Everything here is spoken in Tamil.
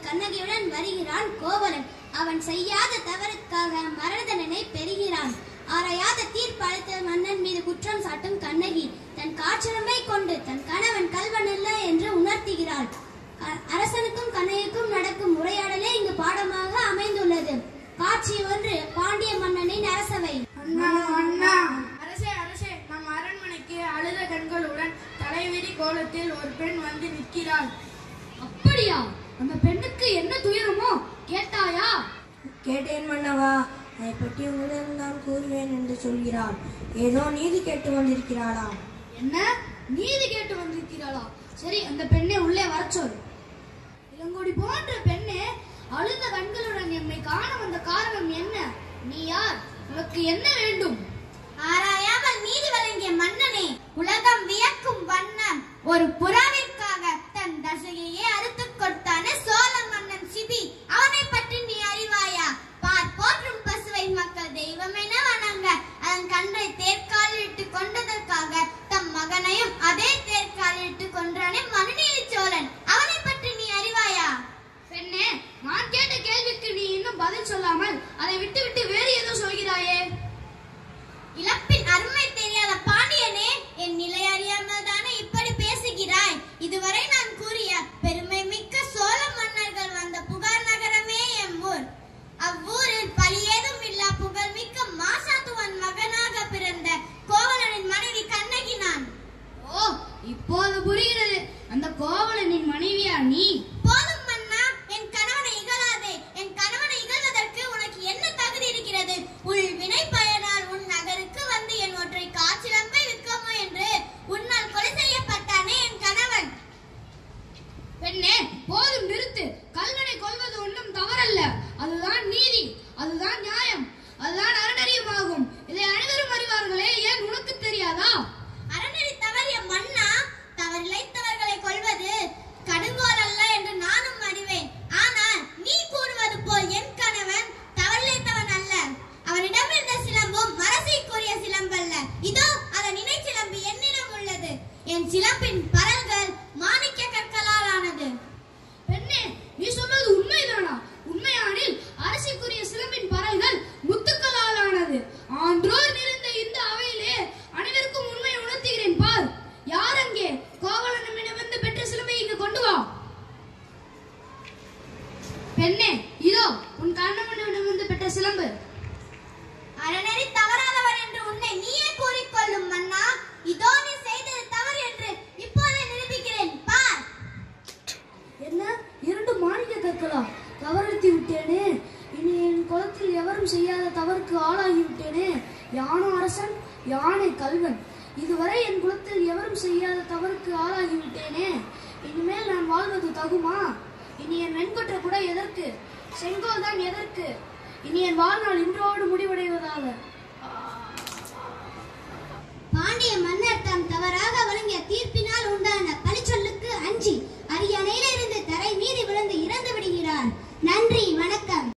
கண்ணகியுடன் வருகிறான் கோவலன் அவன் செய்யாத தவறுக்காக மரண தண்டனை பெறுகிறான் ஆராயாத தீர்ப்பு அளித்த மன்னன் மீது குற்றம் சாட்டும் கண்ணகி தன் காற்றிறமை கொண்டு தன் கணவன் கல்வன் அல்ல என்று உணர்த்துகிறாள் அ- அரசனுக்கும் கண்ணகிக்கும் நடக்கும் உரையாடலே இங்கு பாடமாக அமைந்துள்ளது காட்சி ஒன்று பாண்டிய மன்னனின் அரசவை அண்ணா அண்ணா அரசே அரசே நம் அரண்மனைக்கு அழுத கண்களுடன் தலைவிரி கோலத்தில் ஒரு பெண் வந்து நிற்கிறாள் அப்படியா அந்த பெண்ணுக்கு என்ன துயரமோ கேட்டாயா கேட்டேன் மன்னவா அதை பற்றி உங்களிடம் தான் கூறுவேன் என்று சொல்கிறாள் ஏதோ நீதி கேட்டு வந்திருக்கிறாளாம் என்ன நீதி கேட்டு வந்திருக்கிறாளா சரி அந்த பெண்ணை உள்ளே வரச் சொல் இளங்கோடி போன்ற பெண்ணே அழுத கண்களுடன் எம்மை காண வந்த காரணம் என்ன நீ யார் உனக்கு என்ன வேண்டும் ஆராயாமல் நீதி வழங்கிய மன்னனே உலகம் வியக்கும் வண்ணம் ஒரு புறாவிற்காக தன் தசையையே அறுத்துக் கொடுத்தானே சோழ மன்னன் சிபி அவனை பற்றி நீ அறிவாயா பார் போற்றும் பசுவை மக்கள் தெய்வம் என வணங்க அதன் கன்றை தேர்காலிட்டு கொண்டதற்காக தம் மகனையும் அதே தேர்காலிட்டு கொன்றானே மனுநீதி சோழன் அவனை பற்றி நீ அறிவாயா பெண்ணே நான் கேட்ட கேள்விக்கு நீ இன்னும் பதில் சொல்லாமல் அதை விட்டு விட்டு வேறு ஏதோ சொல்கிறாயே இழப்பின் அருமை தெரியாத பாண்டியனே என் நிலை அறியாமல் தானே இப்படி பேசுகிறாய் இதுவரை நான் கூறிய பெருமை மிக்க சோழ மன்னர்கள் வந்த புகார் நகரமே எம் ஊர் அவ்வூரில் பழியேதும் இல்லா புகழ் மிக்க மாசாத்துவன் மகனாக பிறந்த கோவலனின் மனைவி கண்ணகி நான் ஓ இப்போது புரிகிறது அந்த கோவலனின் மனைவியா நீ போதும் மன்னா என் கணவனை இகழாதே என் கணவனை இகழ்வதற்கு உனக்கு என்ன தகுதி இருக்கிறது உள் வினை பயனால் உன் நகருக்கு வந்து என் ஒற்றை காய்ச்சிலம்பை விற்கமோ என்று உன்னால் கொலை செய்யப்பட்டானே என் கணவன் பெண்ணே போதும் நிறுத்து கல்வனை கொல்வது ஒன்றும் தவறல்ல அதுதான் நீதி அதுதான் நியாயம் அதுதான் அறநெறியமாகும் இதை அனைவரும் அறிவார்களே ஏன் உனக்கு தெரியாதா அறநெறி தவறிய மன்னா தவறிழைத்தவர்களை கொல்வது கடுங்கோல் அல்ல என்று நானும் அறிவேன் ஆனால் நீ கூறுவது போல் என் கணவன் தவறிழைத்தவன் அல்ல அவனிடம் இருந்த சிலம்பும் மரசைக்குரிய சிலம்பல்ல இதோ அதன் இணை சிலம்பு என்னிடம் உள்ளது என் சிலம்பின் பரல்கள் மாணிக்க கற்களால் ஆனது பெண்ணே நீ சொல்வது உண்மைதானா உண்மையானில் அரசுக்குரிய சிலம்பின் பறல்கள் முத்துக்களால் ஆனது ஆன்றோர் நிறைந்த இந்த அவையிலே அனைவருக்கும் உண்மை உணர்த்துகிறேன் பார் யார் அங்கே கோவலனிடமிருந்து பெற்ற சிலம்பை இங்கு கொண்டு வா பெண்ணே இதோ உன் கண்ணவனிடமிருந்து பெற்ற சிலம்பு அறநெறி தவறாதவர் என்று உன்னை நீயே கூறிக்கொள்ளும் மன்னா இதோ நீ செய்தது தவறு என்று இப்போதே நிரூபிக்கிறேன் பார் என்ன இரண்டு மாணிக்க கற்களா தவறித்து விட்டேனே இனி என் குலத்தில் எவரும் செய்யாத தவறுக்கு ஆளாகி விட்டேனே யானோ அரசன் யானை கல்வன் இதுவரை என் குலத்தில் எவரும் செய்யாத தவறுக்கு ஆளாகி விட்டேனே இனிமேல் நான் வாழ்வது தகுமா இனி என் வெண்கொற்ற கூட எதற்கு செங்கோல் தான் எதற்கு இனி என் வாழ்நாள் இன்றோடு முடிவடைவதாக